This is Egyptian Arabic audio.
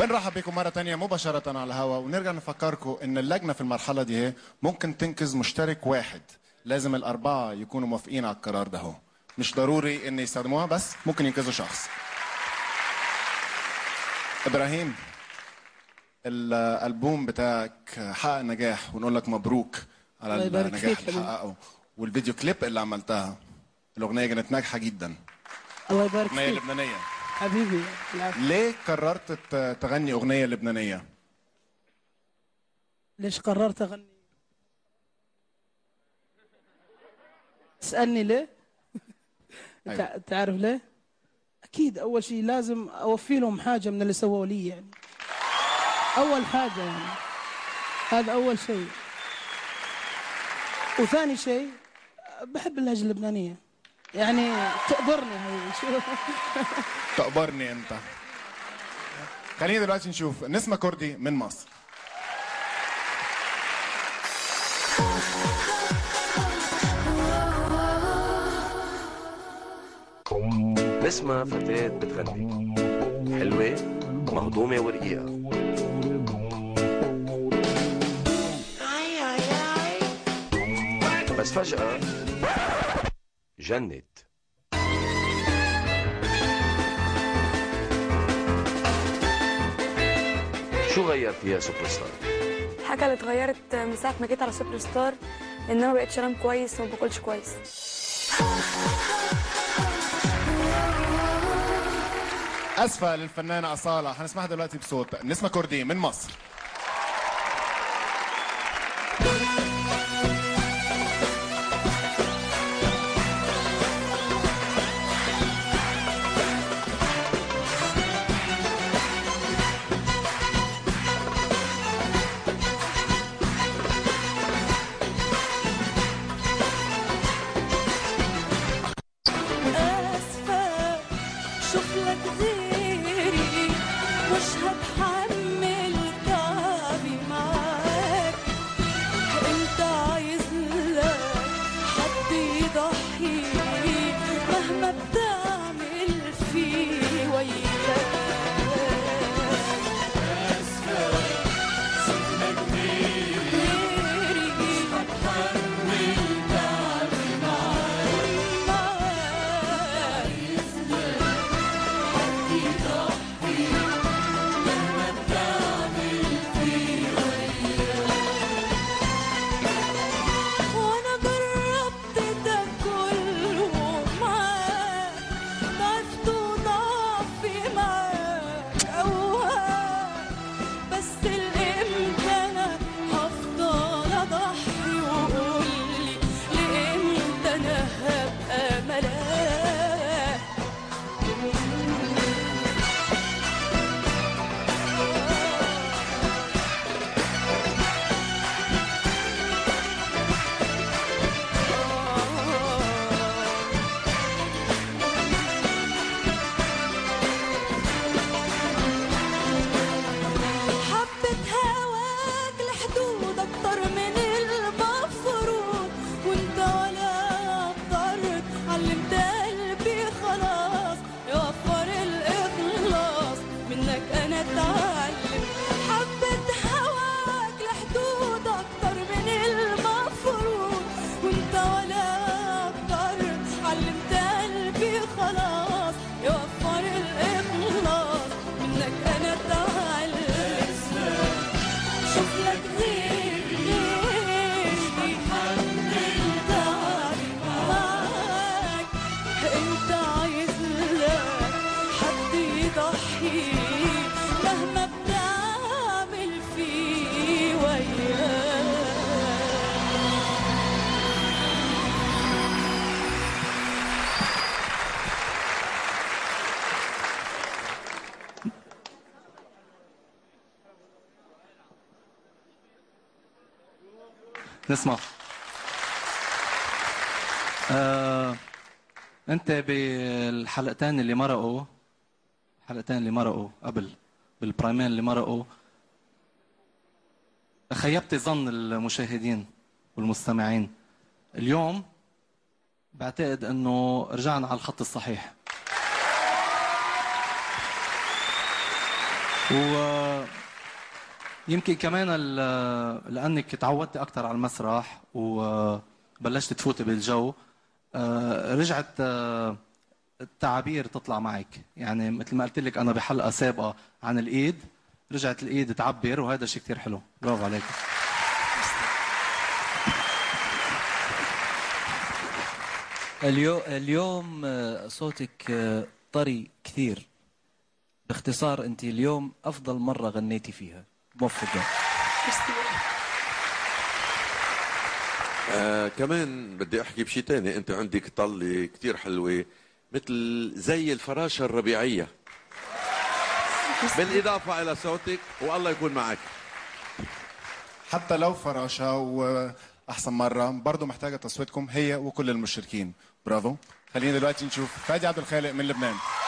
بنرحب بكم مرة تانية مباشرة على الهواء ونرجع نفكركم إن اللجنة في المرحلة دي هي ممكن تنقذ مشترك واحد لازم الأربعة يكونوا موافقين على القرار ده هو مش ضروري إن يستخدموها بس ممكن ينقذوا شخص إبراهيم الألبوم بتاعك حقق نجاح ونقول لك مبروك على الله يبارك النجاح فيك اللي حبيبي. حققه والفيديو كليب اللي عملتها الأغنية كانت ناجحة جدا الله يبارك أغنية فيك لبنانية حبيبي العفو. ليه قررت ت- تغني أغنية لبنانية؟ ليش قررت اغني تسالني ليه أيوة. تع- تعرف ليه اكيد اول شيء لازم اوفي لهم حاجه من اللي سووا لي يعني اول حاجه يعني هذا اول شيء وثاني شيء بحب اللهجه اللبنانيه يعني تقدرني هي شو تقبرني انت خلينا دلوقتي نشوف نسمة كردي من مصر نسمة فتاة بتغني حلوة مهضومة ورقيقة بس فجأة جنت شو غير فيها سوبر ستار؟ الحاجة اللي اتغيرت من ساعة ما جيت على سوبر ستار ان انا ما بقتش انام كويس وما باكلش كويس أسفة للفنانة أصالة هنسمعها دلوقتي بصوت نسمة كردي من مصر أسفة شوف لك غيري مش هتحمل تعبي معاك انت عايز لك حد يضحي مهما بتعمل فيه وياك أسفة شوف لك غيري مش هتحمل تعبي معاك وانا جربت ده كله معاك ضعفت وضعفي معاك اوهام بس الامتى انا هفضل اضحي وقولي لامتى انا هبقى ملاك حبة هواك لحدود أكتر من المفروض وانت ولا قدرت علمت قلبي خلاص يوفر الإخلاص منك أنا اتعلم حبة هواك لحدود أكتر من المفروض وانت ولا قدرت علمت قلبي خلاص يوفر الإخلاص منك أنا اتعلم شوف لك غير غيري حمل تعبي معاك انت عايز لك حد يضحي مهما بتعمل فيه وياك نسمع آه، انت بالحلقتين اللي مرقوا الحلقتين اللي مرقوا قبل بالبرايمين اللي مرقوا خيبت ظن المشاهدين والمستمعين اليوم بعتقد انه رجعنا على الخط الصحيح و يمكن كمان ال- لانك تعودتي اكثر على المسرح وبلشت تفوتي بالجو آه، رجعت آه، التعابير تطلع معك يعني مثل ما قلت لك انا بحلقه سابقه عن الايد رجعت الايد تعبر وهذا شيء كثير حلو برافو عليك اليوم اليوم آه، صوتك آه، طري كثير باختصار انت اليوم افضل مره غنيتي فيها موفقه آه كمان بدي احكي بشيء تاني انت عندك طلة كتير حلوة مثل زي الفراشة الربيعية بالإضافة إلى صوتك والله يكون معك حتى لو فراشة وأحسن مرة برضه محتاجة تصويتكم هي وكل المشركين برافو خلينا دلوقتي نشوف فادي عبد الخالق من لبنان